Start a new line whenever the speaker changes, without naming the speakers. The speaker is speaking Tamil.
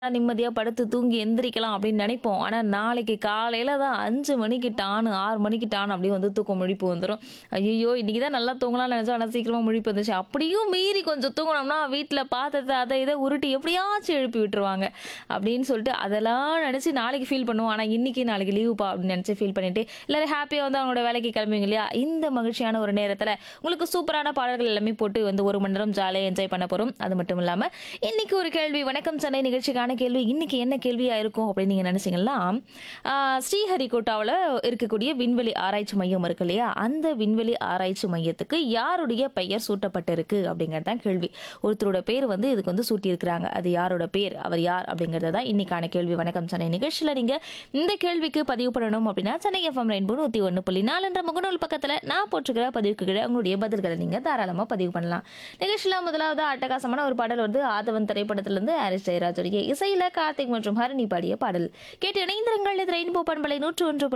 நிம்மதியா படுத்து தூங்கி எந்திரிக்கலாம் அப்படின்னு நினைப்போம். ஆனா நாளைக்கு காலையில தான் 5 மணிக்கு டான்னு, 6 மணிக்கு டான்னு அப்படியே வந்து தூக்கம் முழிப்பு வந்துரும். ஐய்யய்யோ! இன்னைக்கு தான் நல்லா தூங்கலாம்னு நெனச்சோம். ஆனா சீக்கிரமா முழிப்பு வந்துருச்சு. அப்படியும் மீறி கொஞ்சம் தூங்குனோம்னா, வீட்ல பாத்திரத்த அத இத உருட்டி எப்படியாச்சும் எழுப்பி விட்டுருவாங்க. அப்படின்னு சொல்லிட்டு அதெல்லாம் நெனச்சு நாளைக்கு ஃபீல் பண்ணுவோம். ஆனா இன்னைக்கு நாளைக்கு லீவுப்பா அப்படின்னு நெனச்சு ஃபீல் பண்ணிட்டு, எல்லாரும் ஹேப்பியா வந்து அவங்களோட வேலைக்கு கிளம்புவீங்க இல்லையா? இந்த மகிழ்ச்சியான ஒரு நேரத்துல உங்களுக்கு சூப்பரான பாடல்கள் எல்லாமே போட்டு வந்து 1 மணி நேரம் ஜாலியா என்ஜாய் பண்ண போறோம். அது மட்டும் இல்லாம, இன்னைக்கு ஒரு கேள்வி வணக்கம் சென்னை நிகழ்ச்சிக்கான கேள்வி இன்னைக்கு என்ன கேள்வியா இருக்கும் அப்படின்னு நீங்க நினைச்சீங்கன்னா, ஆ ஸ்ரீஹரிகோட்டாவுல இருக்கக்கூடிய விண்வெளி ஆராய்ச்சி மையம் இருக்கு இல்லையா? அந்த விண்வெளி ஆராய்ச்சி மையத்துக்கு யாருடைய பெயர் சூட்டப்பட்டிருக்கு அப்படிங்கிறது தான் கேள்வி. ஒருத்தரோட பேர் வந்து இதுக்கு வந்து சூட்டியிருக்கிறாங்க. அது யாரோட பேர்? அவர் யார்? அப்படிங்கிறது தான் இன்னைக்கான கேள்வி வணக்கம் சென்னை நிகழ்ச்சியில நீங்க இந்த கேள்விக்கு பதிவு பண்ணணும் அப்படின்னா, சென்னை எஃப்எம் ரெயின்போ 101.4 என்ற முகநூல் பக்கத்துல நான் போட்டிருக்கிற பதிவுக்கு கீழ உங்களுடைய பதில்களை நீங்க தாராளமா பதிவு பண்ணலாம். நிகழ்ச்சியில முதலாவது அட்டகாசமான ஒரு பாடல் வந்து ஆதவன் திரைப்படத்திலிருந்து ஹாரிஸ் ஜெயராஜுடைய இசையில கார்த்திக் மற்றும் ஹரிணி பாடிய பாடல். கேட்டு இணைந்திருங்கள் இது ரெயின்போ பண்பலை 101.